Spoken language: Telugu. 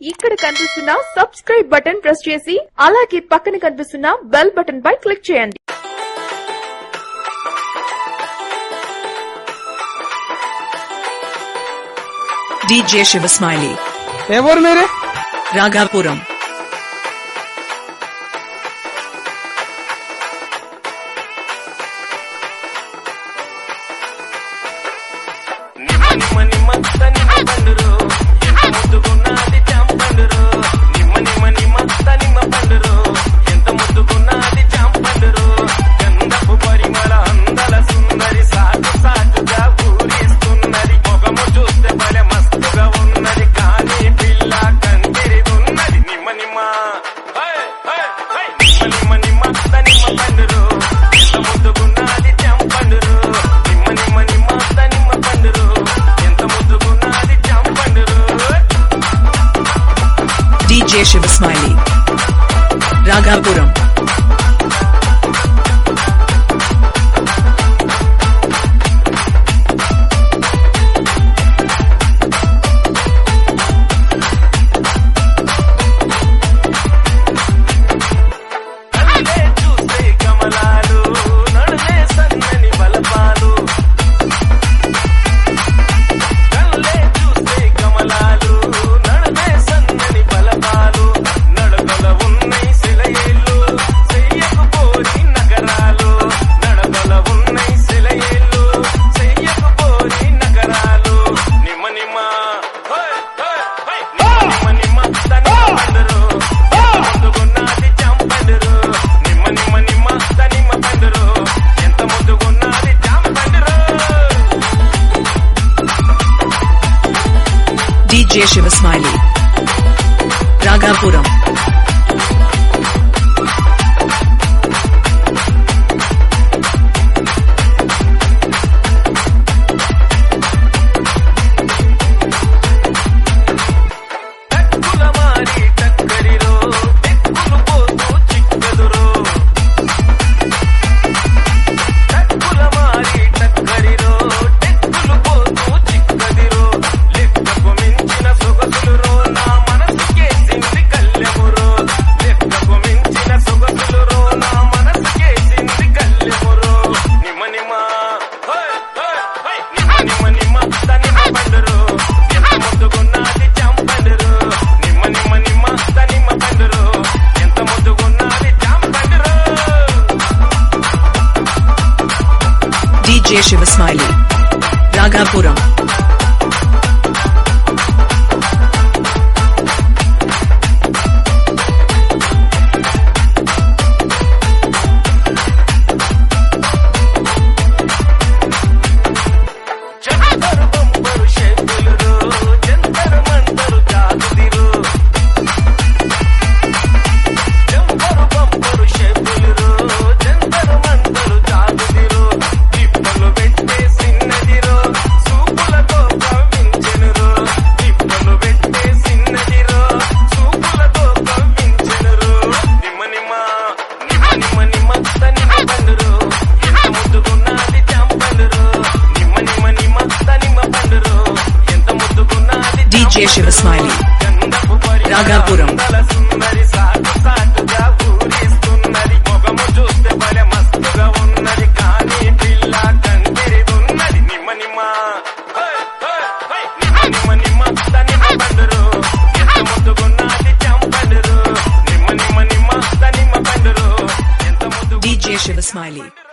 ఇక్కడ కనిపిస్తున్న సబ్స్క్రైబ్ బటన్ ప్రెస్ చేసి అలాగే పక్కన కనిపిస్తున్న బెల్ బటన్ పై క్లిక్ చేయండి DJ Shiva Smiley, ఎవరు మీరే Raghapuram, నిమ్మ నిమ్మ నిమ్మత్త నిమ్మ పండురు ఎంత ముద్దుకున్నది చాంపండురు నిమ్మ నిమ్మ నిమ్మత్త నిమ్మ పండురు ఎంత ముద్దుకున్నది చాంపండురు గంధపు పరిమళ అందల సుందరి సాటు సాటుగా ఊరిస్తున్నది మొగము చూస్తే భలే మస్తుగా ఉన్నది కానీ పిల్ల కందిరి ఉన్నది నిమ్మ నిమ్మ హై, హై, హై. నిమ్మ నిమ్మ నిమ్మత్త నిమ్మ పండురు ఎంత ముద్దుకున్నది చాంపండురు నిమ్మ నిమ్మ నిమ్మత్త నిమ్మ పండురు ఎంత ముద్దుకున్నది చాంపండురు DJ Shiva Smiley, Raghapuram, కళ్ళే చూస్తే కమలాలు నడుమే సన్నని బలపాలు కళ్ళే చూస్తే కమలాలు నడుమే సన్నని బలపాలు నడకల ఉన్నై శిలయేళ్ళు చెయ్యకు పోరి నగరాలు నడకల ఉన్నై శిలయేళ్ళు చెయ్యకు పోరి నగరాలు నిమ్మ నిమ్మ హోయ్ హోయ్ హోయ్ నిమ్మ నిమ్మ తని పండురు ముందుకున్నది చంపండురు నిమ్మ నిమ్మ నిమ్మ తనిమ్మ పండురు ఎంత ముందుకున్నది చంపండురు DJ Shiva Smiley, Raghapuram, టక్కుల మారి టక్కరిరో టెక్కులు పోతూ చిక్కదురో టక్కుల మారి టక్కరిరో టెక్కులు పోతూ చిక్కదిరో లెక్కకు మించిన సొగసులురో నా మనసుకే సింది కల్లెమురో లెక్కకు మించిన సొగసులురో నా మనసుకే సింది కల్లెమురో నిమ్మ నిమ్మ హోయ్ హోయ్ హోయ్ నిమ్మ నిమ్మ నిమ్మ తనిమ్మ పండురు ఎంత ముద్దుకున్నది చంపండురు నిమ్మ నిమ్మ నిమ్మ తనిమ్మ పండురు ఎంత ముద్దుకున్నది చంపండురు DJ Shiva Smiley, Raghapuram, జంతరు బొమ్మరు షేపులురు జంతరు మంతరు జాతుదిరు జంతరు బొమ్మరు షేపులురు జంతరు మంతరు జాతుదిరు తిప్పలు పెట్టే సిన్నదిరో సూపులతో కవ్వించెనురు తిప్పలు పెట్టే సిన్నదిరో సూపులతో కవ్వించెనురు నిమ్మ నిమ్మ నిమ్మ నిమ్మ నిమ్మ తనిమ్మ పండురు ఎంత ముద్దుకున్నది చంపండురు నిమ్మ నిమ్మ నిమ్మ తనిమ్మ పండురు ఎంత ముద్దుకున్నది DJ Shiva Smiley, గంధపు పరిమళ రాఘాపురం. అందల సుందరి సాటు సాటుగా ఊరిస్తున్నది మొగము చూస్తే భలే మస్తుగా ఉన్నది కానీ పిల్ల కందిరి ఉన్నది నిమ్మ నిమ్మ హోయ్, హోయ్, హోయ్. నిమ్మ నిమ్మ నిమ్మ తనిమ్మ పండురు ఎంత ముద్దుకున్నది చంపండురు నిమ్మ నిమ్మ నిమ్మ తనిమ్మ పండురు ఎంత ముద్దు DJ Shiva Smiley,